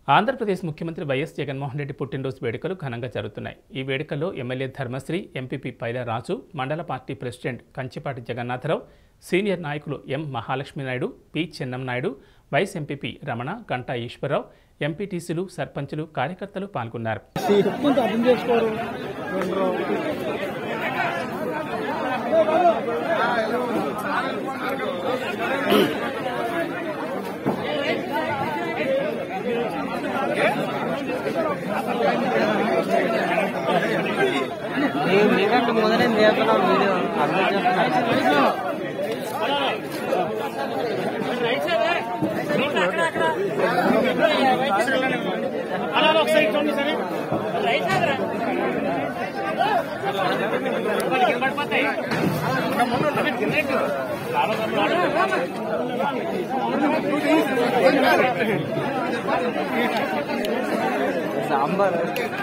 ఆంధ్రప్రదేశ్ ముఖ్యమంత్రి వైఎస్ జగన్మోహన్ రెడ్డి పుట్టినరోజు వేడుకలు ఘనంగా జరుగుతున్నాయి ఈ వేడుకల్లో ఎమ్మెల్యే ధర్మశ్రీ ఎంపీపీ పైల రాజు మండల party president Kanchipati Jagannatharao senior నాయకులు M Mahalakshmi Naidu P Chennamnaidu vice MPP Ramana Ganta Eswararao ఎంపీటీసీలు సర్పంచులు కార్యకర్తలు పాల్గొన్నారు చెప్పుకుంటూ అర్థం చేసుకోరు ನೀವು మీకంటే మొదలే చేస్తున్నాం వీడియో అర్థం చేస్తున్నారు సాంబార్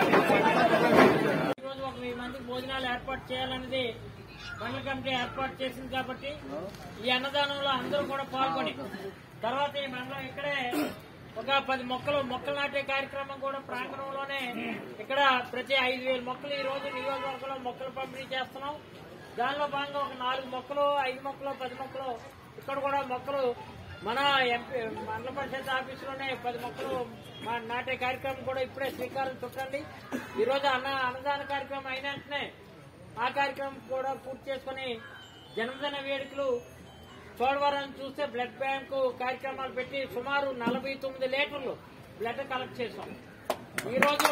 ఈరోజు ఒక వెయ్యి మందికి భోజనాలు ఏర్పాటు చేయాలనేది మండల కమిటీ ఏర్పాటు చేసింది కాబట్టి ఈ అన్నదానంలో అందరూ కూడా పాల్గొని తర్వాత ఈ మండలం ఇక్కడే ఒక పది మొక్కలు మొక్కలు నాటే కార్యక్రమం కూడా ప్రాంగణంలోనే ఇక్కడ ప్రతి ఐదు వేల మొక్కలు ఈ రోజు నియోజకవర్గంలో మొక్కలు పంపిణీ చేస్తున్నాం దానిలో భాగంగా ఒక నాలుగు మొక్కలు ఐదు మొక్కలు పది మొక్కలు ఇక్కడ కూడా మొక్కలు మన ఎంపీ మండల పరిషత్ ఆఫీసులోనే పది మొక్కలు మా నాటే కార్యక్రమం కూడా ఇప్పుడే శ్రీకారం చుట్టండి ఈ రోజు అన్న అన్నదాన కార్యక్రమం అయిన వెంటనే ఆ కార్యక్రమం కూడా పూర్తి చేసుకుని జన్మదిన వేడుకలు చోడవరం చూస్తే బ్లడ్ బ్యాంకు కార్యక్రమాలు పెట్టి సుమారు నలభై తొమ్మిది లీటర్లు బ్లడ్ కలెక్ట్ చేశాం ఈ రోజు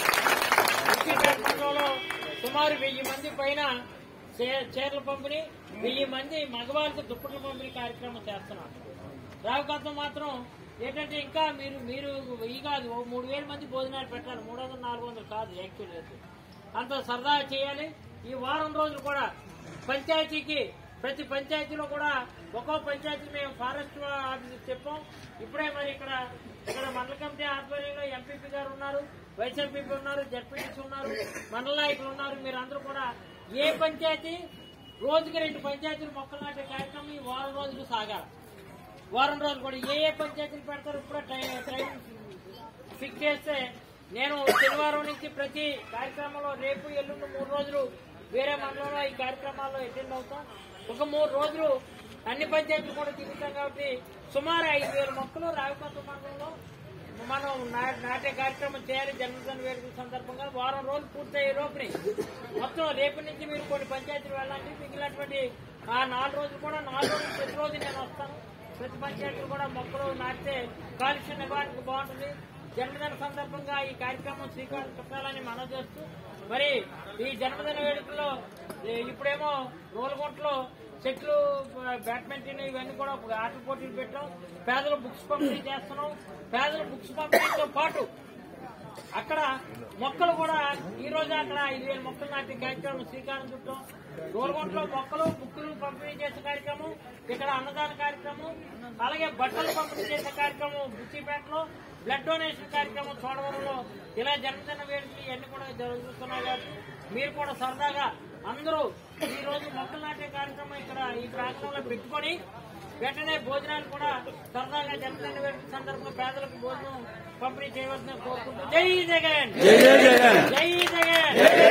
మండలంలో సుమారు వెయ్యి మంది పైన చే- చీరల పంపిణీ వెయ్యి మంది మగవాళ్ళకు దుప్పట్ల పంపిణీ కార్యక్రమం చేస్తున్నాం రావుకాంతం మాత్రం ఏంటంటే ఇంకా మీరు మీరు వెయ్యి కాదు ఓ మూడు వేల మంది భోజనాలు పెట్టాలి మూడు వందలు నాలుగు వందలు కాదు యాక్చువల్ అంత సరదా చేయాలి ఈ వారం రోజులు కూడా పంచాయతీకి ప్రతి పంచాయతీలో కూడా ఒక్కో పంచాయతీ మేము ఫారెస్ట్ ఆఫీసర్ చెప్పాం ఇప్పుడే మరి ఇక్కడ ఇక్కడ మండల కమిటీ ఆధ్వర్యంలో ఎంపీపీ గారు ఉన్నారు వైస్ ఎంపీపీ ఉన్నారు జడ్పీటీసీ ఉన్నారు మండల నాయకులు ఉన్నారు మీరందరూ కూడా ఏ పంచాయతీ రోజుకి రెండు పంచాయతీలు మొక్కలు నాటే కార్యక్రమం ఈ వారం రోజులు సాగాలి వారం రోజులు కూడా ఏ ఏ పంచాయతీలు పెడతారు ఇప్పుడే టై- టైం ఫిక్స్ చేస్తే నేను శనివారం నుంచి ప్రతి కార్యక్రమంలో రేపు ఎల్లుండి మూడు రోజులు వేరే మండలంలో ఈ కార్యక్రమాల్లో అటెండ్ అవుతాం ఒక మూడు రోజులు అన్ని పంచాయతీలు కూడా తిరుగుతాం కాబట్టి సుమారు ఐదు వేల మొక్కలు రావికొంత మండలంలో మనం నా- నాటే కార్యక్రమం చేయాలి జన్మదిన వేడుకల సందర్భంగా వారం రోజులు పూర్తయ్యే లోపుని మొత్తం రేపు నుంచి మీరు కొన్ని పంచాయతీలు వెళ్ళండి మిగిలినటువంటి ఆ నాలుగు రోజులు కూడా నాలుగు రోజులు ప్రతి రోజు నేను వస్తాను ప్రతి పంచాయతీలు కూడా మొక్కలు నాటితే కాలుష్య నివారణకు బాగుంటుంది జన్మదిన సందర్భంగా ఈ కార్యక్రమం శ్రీకారం చుట్టాలని మనం చేస్తూ మరి ఈ జన్మదిన వేడుకల్లో ఏ, ఇప్పుడేమో రోలగుంటలో చెట్లు బ్యాడ్మింటన్ ఇవన్నీ కూడా ఒక ఆటల పోటీలు పెట్టాం పేదల బుక్స్ పంపిణీ చేస్తున్నాం పేదల బుక్స్ పంపిణీతో పాటు అక్కడ మొక్కలు కూడా ఈ రోజు అక్కడ ఐదు వేల మొక్కలు నాటి కార్యక్రమం శ్రీకారం చుట్టాం గోల్గొండలో మొక్కలు బుక్కులు పంపిణీ చేసే కార్యక్రమం ఇక్కడ అన్నదాన కార్యక్రమం అలాగే బట్టలు పంపిణీ చేసే కార్యక్రమం బుచ్చిపేటలో బ్లడ్ డొనేషన్ కార్యక్రమం చోడవరంలో ఇలా జన్మదిన వేడుకలు ఇవన్నీ కూడా జరుగుతున్నాయి కాబట్టి మీరు కూడా సరదాగా అందరూ ఈ రోజు మొక్కలు నాటే కార్యక్రమం ఇక్కడ ఈ ప్రాంతంలో పెట్టుకొని వెంటనే భోజనాలు కూడా సరదాగా జన్మదిన వేడుక సందర్భంగా పేదలకు భోజనం పంపిణీ చేయవలసిన కోరుకుంటూ జై జగన్ జై జగన్ జై జగన్